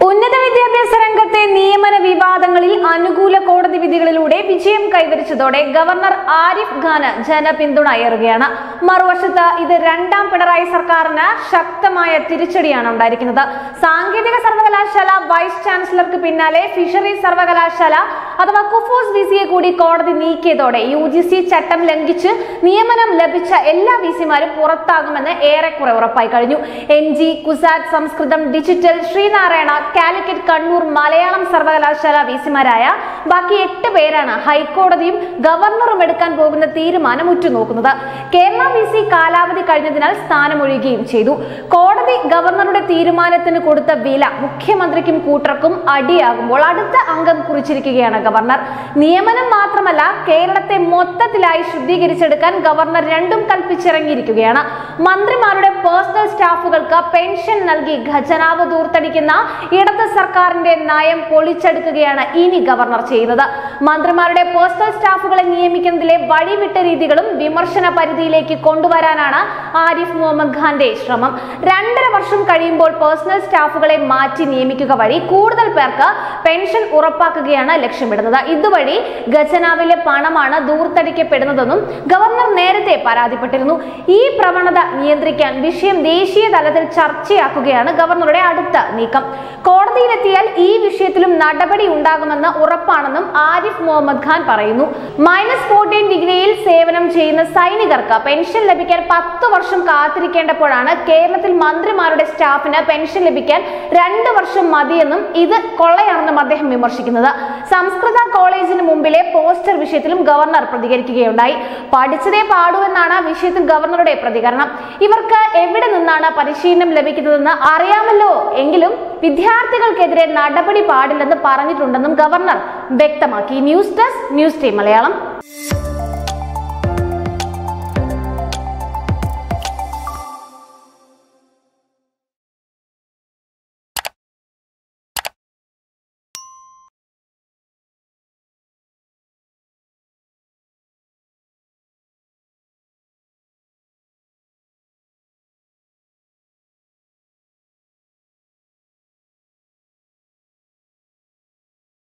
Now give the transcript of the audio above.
ഉന്നത വിദ്യാഭ്യാസ രംഗത്തെ നിയമന വിവാദങ്ങളിൽ അനുകൂല കോടതി വിധികളിലൂടെ വിജയം കൈവരിച്ചതോടെ ഗവർണർ ആരിഫ് ഖാന് ജനപിന്തുണ ഏറുകയാണ് മറുവശത്ത് ഇത് രണ്ടാം പിണറായി സർക്കാരിന് ശക്തമായ തിരിച്ചടിയാണ് ഉണ്ടായിരിക്കുന്നത് സാങ്കേതിക സർവകലാശാല വൈസ് ചാൻസലർക്ക് പിന്നാലെ ഫിഷറീസ് സർവകലാശാല അഥവാ കുഫോസ് വി സിയെ കൂടി കോടതി നീക്കിയതോടെ യു ജി സി ചട്ടം ലംഘിച്ച് നിയമനം ലഭിച്ച എല്ലാ വി സിമാരും പുറത്താകുമെന്ന് ഏറെക്കുറെ ഉറപ്പായി കഴിഞ്ഞു M G CUSAT Samskritham digital Sreenarayana Calicut Kannur Malayalam സർവകലാശാല വി സിമാരായ ബാക്കി എട്ട് പേരാണ് ഹൈക്കോടതിയും ഗവർണറും എടുക്കാൻ പോകുന്ന തീരുമാനം ഉറ്റുനോക്കുന്നത് കേരള വി സി കാലാവധി കഴിഞ്ഞതിനാൽ സ്ഥാനമൊഴിയുകയും ചെയ്തു കോടതി ഗവർണറുടെ തീരുമാനത്തിന് കൊടുത്ത വില മുഖ്യമന്ത്രിക്കും കൂട്ടർക്കും അടിയാകുമ്പോൾ അടുത്ത അംഗം കുറിച്ചിരിക്കുകയാണ് ഗവർണർ നിയമനം മാത്രമല്ല കേരളത്തെ മൊത്തത്തിലായി ശുദ്ധീകരിച്ചെടുക്കാൻ ഗവർണർ രണ്ടും കൽപ്പിച്ചിറങ്ങിയിരിക്കുകയാണ് മന്ത്രിമാരുടെ പേഴ്സണൽ സ്റ്റാഫുകൾക്ക് പെൻഷൻ നൽകി ഖജനാവ് ദൂർത്തടിക്കുന്ന ഇടത് സർക്കാരിന്റെ നയം പൊളിച്ചെടുക്കുകയാണ് ഇനി ഗവർണർ ചെയ്യുന്നത് മന്ത്രിമാരുടെ പേഴ്സണൽ സ്റ്റാഫുകളെ നിയമിക്കുന്നതിലെ വഴിവിട്ട രീതികളും വിമർശന പരിധിയിലേക്ക് കൊണ്ടുവരാനാണ് ആരിഫ് മുഹമ്മദ് ഖാന്റെ ശ്രമം രണ്ടര വർഷം കഴിയുമ്പോൾ പേഴ്സണൽ സ്റ്റാഫുകളെ മാറ്റി നിയമിക്കുക വഴി കൂടുതൽ പേർക്ക് പെൻഷൻ ഉറപ്പാക്കുകയാണ് ലക്ഷ്യമിടുന്നത് ഇതുവഴി ഖജനാവിലെ പണമാണ് ദൂർത്തടിക്കപ്പെടുന്നതെന്നും ഗവർണർ നേരത്തെ പരാതിപ്പെട്ടിരുന്നു ഈ പ്രവണത നിയന്ത്രിക്കാൻ വിഷയം ദേശീയ തലത്തിൽ ചർച്ചയാക്കുകയാണ് ഗവർണറുടെ അടുത്ത നീക്കം കോടതിയിലെത്തിയാൽ ഈ വിഷയത്തിലും നടപടി ഉണ്ടാകുമെന്ന് ഉറപ്പാണെന്നും ആരിഫ് മുഹമ്മദ് ഖാൻ പറയുന്നു മൈനസ് ഫോർട്ടീൻ ഡിഗ്രിയിൽ സേവനം ചെയ്യുന്ന സൈനികർക്ക് പെൻഷൻ ലഭിക്കാൻ പത്ത് വർഷം കാത്തിരിക്കേണ്ടപ്പോഴാണ് കേരളത്തിൽ മന്ത്രിമാരുടെ സ്റ്റാഫിന് പെൻഷൻ ലഭിക്കാൻ രണ്ട് വർഷം മതിയെന്നും ഇത് കൊള്ളയാണെന്നും അദ്ദേഹം വിമർശിക്കുന്നത് സംസ്കൃത കോളേജിന് മുമ്പിലെ പോസ്റ്റർ വിഷയത്തിലും ഗവർണർ പ്രതികരിക്കുകയുണ്ടായി പഠിച്ചതേ പാടൂ എന്നാണ് വിഷയത്തിൽ ഗവർണറുടെ പ്രതികരണം ഇവർക്ക് എവിടെ നിന്നാണ് പരിശീലനം ലഭിക്കുന്നതെന്ന് അറിയാമല്ലോ എങ്കിലും വിദ്യാർത്ഥികൾക്കെതിരെ നടപടി പാടില്ലെന്ന് പറഞ്ഞിട്ടുണ്ടെന്നും ഗവർണർ വ്യക്തമാക്കി news desk news team Malayalam